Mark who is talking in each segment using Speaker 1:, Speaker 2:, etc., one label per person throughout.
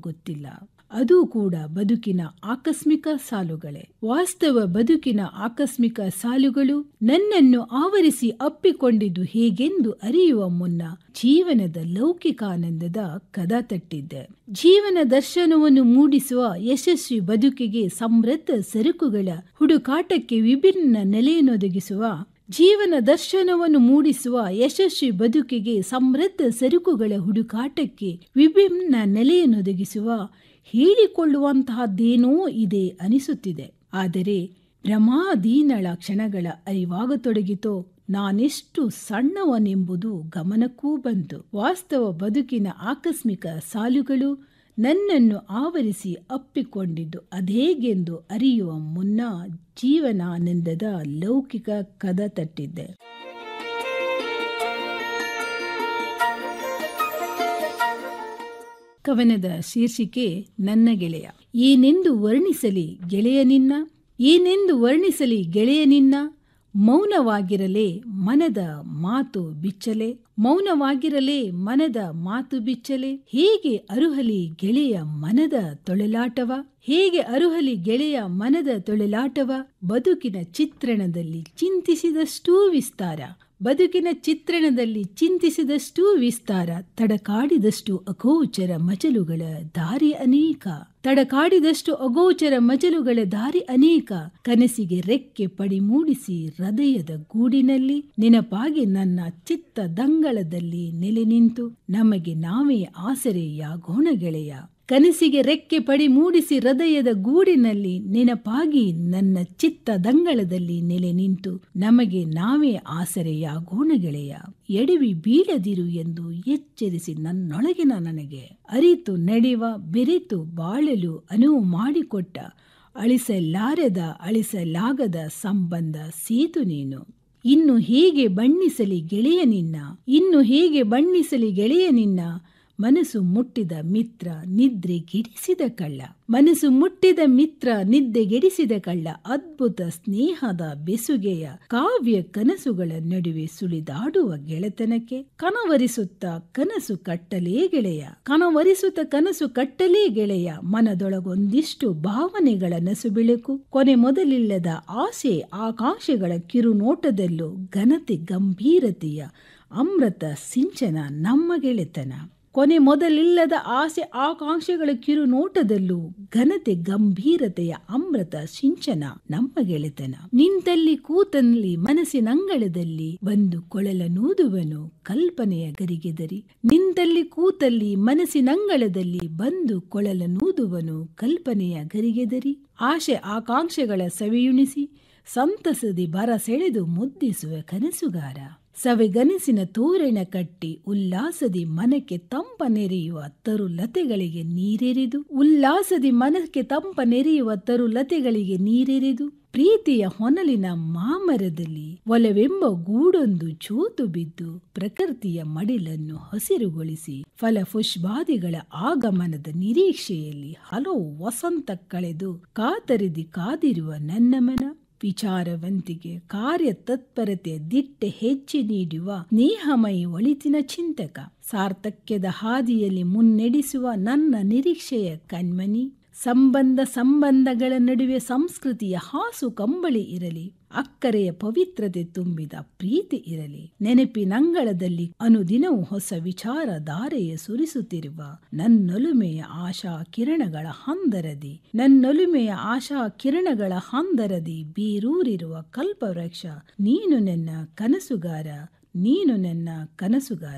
Speaker 1: ಗೊತ್ತಿಲ್ಲ ಅದು ಕೂಡ ಬದುಕಿನ ಆಕಸ್ಮಿಕ ಸಾಲುಗಳೇ ವಾಸ್ತವ ಬದುಕಿನ ಆಕಸ್ಮಿಕ ಸಾಲುಗಳು ನನ್ನನ್ನು ಆವರಿಸಿ ಅಪ್ಪಿಕೊಂಡಿದ್ದು ಹೇಗೆಂದು ಅರಿಯುವ ಮುನ್ನ ಜೀವನದ ಲೌಕಿಕಾನಂದದ ಕದ ತಟ್ಟಿದ್ದೆ ಜೀವನ ದರ್ಶನವನ್ನು ಮೂಡಿಸುವ ಯಶಸ್ವಿ ಬದುಕಿಗೆ ಸಮೃದ್ಧ ಸರಕುಗಳ ಹುಡುಕಾಟಕ್ಕೆ ವಿಭಿನ್ನ ನೆಲೆಯನ್ನೊದಗಿಸುವ ಜೀವನ ದರ್ಶನವನ್ನು ಮೂಡಿಸುವ ಯಶಸ್ವಿ ಬದುಕಿಗೆ ಸಮೃದ್ಧ ಸರಕುಗಳ ಹುಡುಕಾಟಕ್ಕೆ ವಿಭಿನ್ನ ನೆಲೆಯನ್ನೊದಗಿಸುವ ಹೇಳಿಕೊಳ್ಳುವಂತಹದ್ದೇನೋ ಇದೆ ಅನಿಸುತ್ತಿದೆ ಆದರೆ ಭ್ರಮಾಧೀನಳ ಕ್ಷಣಗಳ ಅರಿವಾಗತೊಡಗಿತೋ ನಾನೆಷ್ಟು ಸಣ್ಣವನೆಂಬುದು ಗಮನಕ್ಕೂ ಬಂತು ವಾಸ್ತವ ಬದುಕಿನ ಆಕಸ್ಮಿಕ ಸಾಲುಗಳು ನನ್ನನ್ನು ಆವರಿಸಿ ಅಪ್ಪಿಕೊಂಡಿದ್ದು ಅದೇಗೆಂದು ಅರಿಯುವ ಮುನ್ನ ಜೀವನಾನಂದದ ಲೌಕಿಕ ಕದ ತಟ್ಟಿದ್ದೆ ಕವನದ ಶೀರ್ಷಿಕೆ ನನ್ನ ಗೆಳೆಯ ಏನೆಂದು ವರ್ಣಿಸಲಿ ಗೆಳೆಯ ನಿನ್ನ ಏನೆಂದು ವರ್ಣಿಸಲಿ ಗೆಳೆಯ ನಿನ್ನ ಮೌನವಾಗಿರಲೇ ಮನದ ಮಾತು ಬಿಚ್ಚಲೆ ಮೌನವಾಗಿರಲೇ ಮನದ ಮಾತು ಬಿಚ್ಚಲೆ ಹೇಗೆ ಅರುಹಲಿ ಗೆಳೆಯ ಮನದ ತೊಳಲಾಟವ ಹೇಗೆ ಅರುಹಲಿ ಗೆಳೆಯ ಮನದ ತೊಳಲಾಟವ ಬದುಕಿನ ಚಿತ್ರಣದಲ್ಲಿ ಚಿಂತಿಸಿದಷ್ಟೂ ವಿಸ್ತಾರ ಬದುಕಿನ ಚಿತ್ರಣದಲ್ಲಿ ಚಿಂತಿಸಿದಷ್ಟೂ ವಿಸ್ತಾರ ತಡಕಾಡಿದಷ್ಟು ಅಗೋಚರ ಮಜಲುಗಳ ದಾರಿ ಅನೇಕ ತಡಕಾಡಿದಷ್ಟು ಅಗೋಚರ ಮಜಲುಗಳ ದಾರಿ ಅನೇಕ ಕನಸಿಗೆ ರೆಕ್ಕೆ ಪಡಿ ಮೂಡಿಸಿ ಹೃದಯದ ಗೂಡಿನಲ್ಲಿ ನೆನಪಾಗಿ ನನ್ನ ಚಿತ್ತ ದಂಗಳದಲ್ಲಿ ನೆಲೆ ನಿಂತು ನಮಗೆ ನಾವೇ ಆಸರೆಯಾಗೋಣ ಗೆಳೆಯ ಕನಸಿಗೆ ರೆಕ್ಕೆ ಪಡಿ ಮೂಡಿಸಿ ಹೃದಯದ ಗೂಡಿನಲ್ಲಿ ನೆನಪಾಗಿ ನನ್ನ ಚಿತ್ತ ದಂಗಳದಲ್ಲಿ ನೆಲೆ ನಿಂತು ನಮಗೆ ನಾವೇ ಆಸರೆಯಾಗೋಣ ಗೆಳೆಯ ಎಡವಿ ಬೀಳದಿರು ಎಂದು ಎಚ್ಚರಿಸಿ ನನ್ನೊಳಗಿನ ನನಗೆ ಅರಿತು ನಡೆವ ಬೆರೆತು ಬಾಳಲು ಅನುವು ಮಾಡಿಕೊಟ್ಟ ಅಳಿಸಲಾರದ ಅಳಿಸಲಾಗದ ಸಂಬಂಧ ಸೇತು ನೀನು ಇನ್ನು ಹೇಗೆ ಬಣ್ಣಿಸಲಿ ಗೆಳೆಯ ನಿನ್ನ ಇನ್ನು ಹೇಗೆ ಬಣ್ಣಿಸಲಿ ಗೆಳೆಯ ನಿನ್ನ ಮನಸ್ಸು ಮುಟ್ಟಿದ ಮಿತ್ರ ನಿದ್ರೆಗೆಡಿಸಿದ ಕಳ್ಳ ಮನಸ್ಸು ಮುಟ್ಟಿದ ಮಿತ್ರ ನಿದ್ದೆಗೆಡಿಸಿದ ಕಳ್ಳ ಅದ್ಭುತ ಸ್ನೇಹದ ಬೆಸುಗೆಯ ಕಾವ್ಯ ಕನಸುಗಳ ನಡುವೆ ಸುಳಿದಾಡುವ ಗೆಳೆತನಕ್ಕೆ ಕನವರಿಸುತ್ತ ಕನಸು ಕಟ್ಟಲೇ ಗೆಳೆಯ ಕನವರಿಸುತ್ತ ಕನಸು ಕಟ್ಟಲೇ ಗೆಳೆಯ ಮನದೊಳಗೊಂದಿಷ್ಟು ಭಾವನೆಗಳ ನಸು ಬೆಳಕು ಕೊನೆ ಮೊದಲಿಲ್ಲದ ಆಸೆ ಆಕಾಂಕ್ಷೆಗಳ ಕಿರುನೋಟದಲ್ಲೂ ಘನತೆ ಗಂಭೀರತೆಯ ಅಮೃತ ಸಿಂಚನ ನಮ್ಮ ಗೆಳೆತನ ಕೊನೆ ಮೊದಲಿಲ್ಲದ ಆಸೆ ಆಕಾಂಕ್ಷೆಗಳ ಕಿರು ನೋಟದಲ್ಲೂ ಘನತೆ ಗಂಭೀರತೆಯ ಅಮೃತ ಸಿಂಚನ ನಮ್ಮ ಗೆಳೆತನ ನಿಂತಲ್ಲಿ ಕೂತಲ್ಲಿ ಮನಸ್ಸಿನಂಗಳದಲ್ಲಿ ಬಂದು ಕೊಳಲ ನೂದುವನು ಕಲ್ಪನೆಯ ಗರಿಗೆದರಿ ನಿಂತಲ್ಲಿ ಕೂತಲ್ಲಿ ಮನಸ್ಸಿನಂಗಳದಲ್ಲಿ ಬಂದು ಕೊಳಲ ನೂದುವನು ಕಲ್ಪನೆಯ ಗರಿಗೆದರಿ ಆಶೆ ಆಕಾಂಕ್ಷೆಗಳ ಸವಿಯುಣಿಸಿ ಸಂತಸದಿ ಬರ ಸೆಳೆದು ಮುದ್ದಿಸುವ ಕನಸುಗಾರ ಸವೆಗನಸಿನ ತೋರಣ ಕಟ್ಟಿ ಉಲ್ಲಾಸದಿ ಮನಕ್ಕೆ ತಂಪ ನೆರೆಯುವ ತರು ಲತೆಗಳಿಗೆ ನೀರೆರೆದು ಉಲ್ಲಾಸದಿ ಮನಕ್ಕೆ ತಂಪ ನೆರೆಯುವ ತರು ಲತೆಗಳಿಗೆ ನೀರೆರೆದು ಪ್ರೀತಿಯ ಹೊನಲಿನ ಮಾಮರದಲ್ಲಿ ಒಲವೆಂಬ ಗೂಡೊಂದು ಚೂತು ಬಿದ್ದು ಪ್ರಕೃತಿಯ ಮಡಿಲನ್ನು ಹಸಿರುಗೊಳಿಸಿ ಫಲಪುಷ್ಪಾದಿಗಳ ಆಗಮನದ ನಿರೀಕ್ಷೆಯಲ್ಲಿ ಹಲವು ವಸಂತ ಕಳೆದು ಕಾತರಿದಿ ಕಾದಿರುವ ನನ್ನ ಮನ ವಿಚಾರವಂತಿಗೆ ಕಾರ್ಯ ತತ್ಪರತೆ ದಿಟ್ಟೆ ಹೆಚ್ಚಿ ನೀಡುವ ಸ್ನೇಹಮಯಿ ಒಳಿತಿನ ಚಿಂತಕ ಸಾರ್ಥಕ್ಯದ ಹಾದಿಯಲ್ಲಿ ಮುನ್ನಡೆಸುವ ನನ್ನ ನಿರೀಕ್ಷೆಯ ಕಣ್ಮನಿ ಸಂಬಂಧ ಸಂಬಂಧಗಳ ನಡುವೆ ಸಂಸ್ಕೃತಿಯ ಹಾಸು ಕಂಬಳಿ ಇರಲಿ ಅಕ್ಕರೆಯ ಪವಿತ್ರತೆ ತುಂಬಿದ ಪ್ರೀತಿ ಇರಲಿ ನೆನಪಿನಂಗಳದಲ್ಲಿ ಅನುದಿನವೂ ಹೊಸ ವಿಚಾರ ಧಾರೆಯ ಸುರಿಸುತ್ತಿರುವ ನನ್ನೊಲುಮೆಯ ಆಶಾ ಕಿರಣಗಳ ಹಂದರದಿ ನನ್ನೊಲುಮೆಯ ಆಶಾ ಕಿರಣಗಳ ಹಂದರದಿ ಬೀರೂರಿರುವ ಕಲ್ಪವೃಕ್ಷ ನೀನು ನನ್ನ ಕನಸುಗಾರ ನೀನು ನನ್ನ ಕನಸುಗಾರ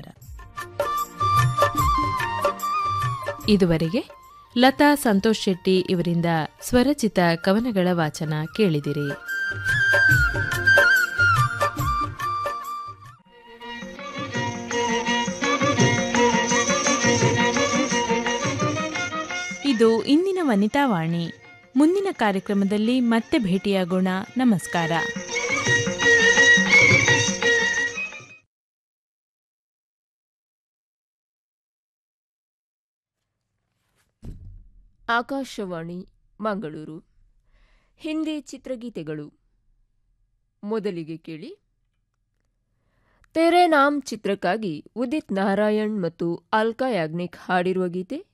Speaker 2: ಇದುವರೆಗೆ ಲತಾ ಸಂತೋಷ್ ಶೆಟ್ಟಿ ಇವರಿಂದ ಸ್ವರಚಿತ ಕವನಗಳ ವಾಚನ ಕೇಳಿದಿರಿ ಇದು ಇಂದಿನ ವನಿತಾವಾಣಿ ಮುಂದಿನ ಕಾರ್ಯಕ್ರಮದಲ್ಲಿ ಮತ್ತೆ ಭೇಟಿಯಾಗೋಣ ನಮಸ್ಕಾರ
Speaker 3: ಆಕಾಶವಾಣಿ ಮಂಗಳೂರು ಹಿಂದಿ ಚಿತ್ರಗೀತೆಗಳು ಮೊದಲಿಗೆ ಕೇಳಿ ತೆರೆ ನಾಮ್ ಚಿತ್ರಕ್ಕಾಗಿ ಉದಿತ್ ನಾರಾಯಣ್ ಮತ್ತು ಅಲ್ಕಾ ಯಾಗ್ನಿಕ್ ಹಾಡಿರುವ ಗೀತೆ